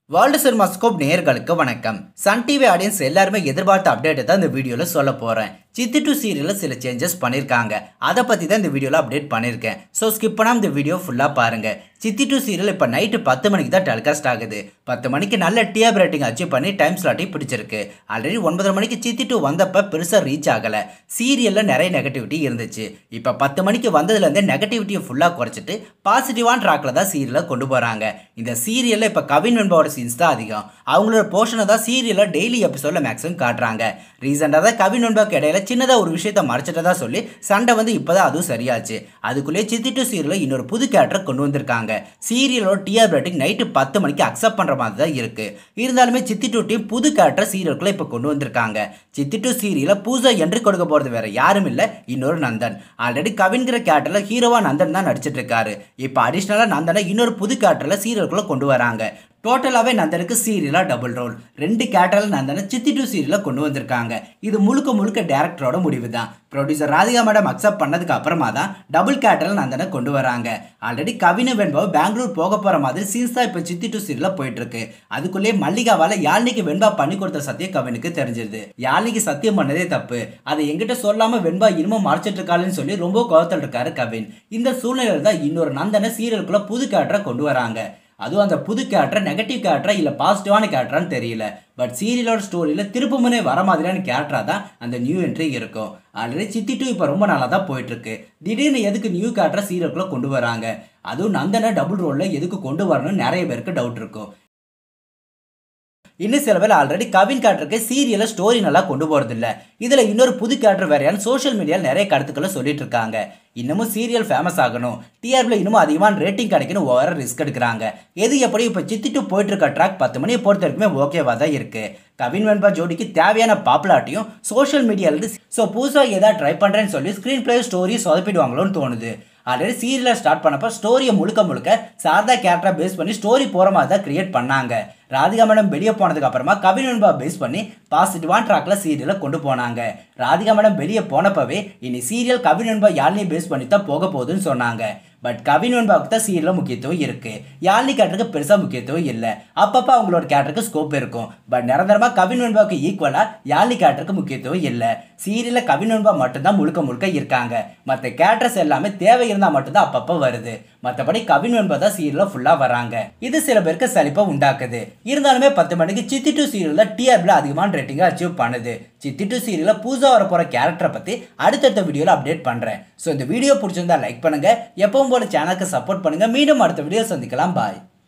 world cinemascope நேயர்களுக்கு வணக்கம் Sun TV audience எல்லாருமே எதிர்பார்த்த அப்டேட்டை தான் இந்த வீடியோவில் சொல்ல போகிறேன் சித்தி டூ சீரியலில் சில சேஞ்சஸ் பண்ணியிருக்காங்க அதை பற்றி தான் இந்த வீடியோவில் அப்டேட் பண்ணியிருக்கேன் ஸோ ஸ்கிப் பண்ணாமல் இந்த வீடியோ ஃபுல்லாக பாருங்கள் சித்தி டூ சீரியல் இப்போ நைட்டு பத்து மணிக்கு தான் டெலிகாஸ்ட் ஆகுது பத்து மணிக்கு நல்ல டிஆர் ரேட்டிங் அச்சீவ் பண்ணி டைம் ஸ்லாட்டையும் பிடிச்சிருக்கு ஆல்ரெடி ஒன்பதரை மணிக்கு சித்தி டூ வந்தப்போ பெருசாக ரீச் ஆகலை சீரியலில் நிறைய நெகட்டிவிட்டி இருந்துச்சு இப்போ பத்து மணிக்கு வந்ததுலேருந்தே நெகட்டிவிட்டியை ஃபுல்லாக குறைச்சிட்டு பாசிட்டிவான ட்ராக்கில் தான் சீரியலை கொண்டு போகிறாங்க இந்த சீரியலில் இப்போ கவின் வெண்பாவோட சீன்ஸ் தான் அதிகம் அவங்களோட போர்ஷனை தான் சீரியலில் டெய்லி எபிசோடில் மேக்ஸிமம் காட்டுறாங்க ரீசெண்டாக தான் கவின் வெண்பாக்கு இடையில சின்னதாக ஒரு விஷயத்தை மறைச்சிட்டதா சொல்லி சண்டை வந்து இப்போ தான் அதுவும் சரியாச்சு அதுக்குள்ளேயே சித்தி டூ சீரியலில் இன்னொரு புது கேரக்டரை கொண்டு வந்திருக்காங்க சீரியலோட டிஆர் ரேட்டிங் நைட்டு பத்து மணிக்கு அக்செப்ட் பண்ணுற மாதிரி தான் இருக்குது இருந்தாலுமே சித்தி டூ டீம் புது கேரக்டர் சீரியலுக்குள்ளே இப்போ கொண்டு வந்திருக்காங்க சித்தி டூ சீரியலில் பூஜா என்ட்ரி கொடுக்க போகிறது வேற யாரும் இல்லை இன்னொரு நந்தன் ஆல்ரெடி கவின்கிற கேரக்டரில் ஹீரோவா நந்தன் தான் நடிச்சிட்டு இருக்காரு இப்போ அடிஷ்னலாக நந்தனை இன்னொரு புது கேரக்டரில் சீரியலுக்குள்ளே கொண்டு வராங்க டோட்டலாகவே நந்தனுக்கு சீரியலாக டபுள் ரோல் ரெண்டு கேரக்டரில் நந்தனை சித்தி டூ சீரியலில் கொண்டு வந்திருக்காங்க இது முழுக்க முழுக்க டேரக்டரோட முடிவு தான் ப்ரொடியூசர் ராதிகா மேடம் அக்செப்ட் பண்ணதுக்கு அப்புறமா தான் டபுள் கேரக்டரில் நந்தனை கொண்டு வராங்க ஆல்ரெடி கவின வெண்பாவை பெங்களூர் போக போகிற மாதிரி சீன்ஸ் தான் இப்போ சித்தி டூ சீரியலில் போயிட்டு இருக்கு அதுக்குள்ளேயே மல்லிகாவால் யாழ்னிக்கு வெண்பா பண்ணி கொடுத்த சத்தியம் கவினுக்கு தெரிஞ்சிருது யாழ்னிக்கு சத்தியம் பண்ணதே தப்பு அதை எங்கிட்ட சொல்லாமல் வெண்பா இன்னமும் மறைச்சிட்டு இருக்காளுன்னு சொல்லி ரொம்ப கோவத்தில் இருக்காரு கவின் இந்த சூழ்நிலையில் தான் இன்னொரு நந்தனை சீரியலுக்குள்ள புது கேரக்டரை கொண்டு வராங்க அதுவும் அந்த புது கேரக்டர் நெகட்டிவ் கேரக்டரா இல்லை பாசிட்டிவான கேரக்டரான்னு தெரியல பட் சீரியலோட ஸ்டோரியில் திருப்புமுனை வர மாதிரியான கேரக்டராக தான் அந்த நியூ என்ட்ரி இருக்கும் ஆல்ரெடி சித்தி டூ இப்போ ரொம்ப நாளாக தான் போயிட்டுருக்கு திடீர்னு எதுக்கு நியூ கேரக்டரை சீரியலுக்குள்ளே கொண்டு வராங்க அதுவும் நந்தனை டபுள் ரோலில் எதுக்கு கொண்டு வரணும்னு நிறைய பேருக்கு டவுட் இருக்கும் இன்னும் சில பேர் ஆல்ரெடி கவின் கேரக்டருக்கு சீரியலை ஸ்டோரி நல்லா கொண்டு போகிறது இல்லை இதில் இன்னொரு புது கேரக்டர் வேறையான்னு சோஷியல் மீடியாவில் நிறைய கருத்துக்களை சொல்லிட்டு இருக்காங்க இன்னமும் சீரியல் ஃபேமஸ் ஆகணும் டிஆர்பியில் இன்னமும் அதிகமான ரேட்டிங் கிடைக்கணும் ஓவர ரிஸ்க் எடுக்கிறாங்க எது எப்படி இப்போ சித்திட்டு போயிட்டு இருக்க ட்ராக் பத்து மணியை பொறுத்த வரைக்குமே ஓகேவா தான் இருக்கு கவின் வெண்பா ஜோடிக்கு தேவையான பாப்புலாரிட்டியும் சோஷியல் மீடியாவிலிருந்து ஸோ புதுசாக ஏதாவது ட்ரை பண்ணுறேன்னு சொல்லி ஸ்க்ரீன் பிளே ஸ்டோரி சொதப்பிடுவாங்களோன்னு தோணுது ஆல்ரெடி சீரியலை ஸ்டார்ட் பண்ணப்போ ஸ்டோரியை முழுக்க முழுக்க சாரதா கேரக்டரை பேஸ் பண்ணி ஸ்டோரி போகிற மாதிரி தான் கிரியேட் பண்ணாங்க ராதிகா மேடம் வெளியே போனதுக்கு அப்புறமா கவின் வெண்பா பேஸ் பண்ணி பாசிட்டிவான ட்ராக்ல சீரியலை கொண்டு போனாங்க ராதிகா மேடம் வெளியே போனப்பவே இனி சீரியல் கவின் வெண்பா யாழ்னி பேஸ் பண்ணி தான் போக போகுதுன்னு சொன்னாங்க பட் கவின் வெண்பாவுக்கு தான் சீரியலில் முக்கியத்துவம் இருக்கு யாழ்னி கேரக்டருக்கு பெருசாக முக்கியத்துவம் இல்லை அப்பப்போ அவங்களோட கேரக்டருக்கு ஸ்கோப் இருக்கும் பட் நிரந்தரமாக கவின் வெண்பாவுக்கு ஈக்குவலாக யாழ்னி கேரக்டருக்கு முக்கியத்துவம் இல்லை சீரியலில் கவின் வெண்பா மட்டும்தான் முழுக்க முழுக்க இருக்காங்க மற்ற கேரக்டர்ஸ் எல்லாமே தேவை இருந்தால் மட்டும்தான் அப்பப்போ வருது மற்றபடி கவின் வெண்பா தான் சீரியலில் ஃபுல்லாக வராங்க இது சில பேருக்கு சலிப்பை உண்டாக்குது இருந்தாலுமே பத்து மணிக்கு சித்தி டூ சீரியலில் டிஆர்பியில் அதிகமான ரேட்டிங்கை அச்சீவ் பண்ணுது சித்தி டூ சீரியலில் புதுசாக வர போகிற கேரக்டரை பற்றி அடுத்தடுத்த வீடியோவில் அப்டேட் பண்ணுறேன் ஸோ இந்த வீடியோ பிடிச்சிருந்தா லைக் பண்ணுங்கள் எப்பவும் போல சேனலுக்கு சப்போர்ட் பண்ணுங்கள் மீண்டும் அடுத்த வீடியோ சந்திக்கலாம் பாய்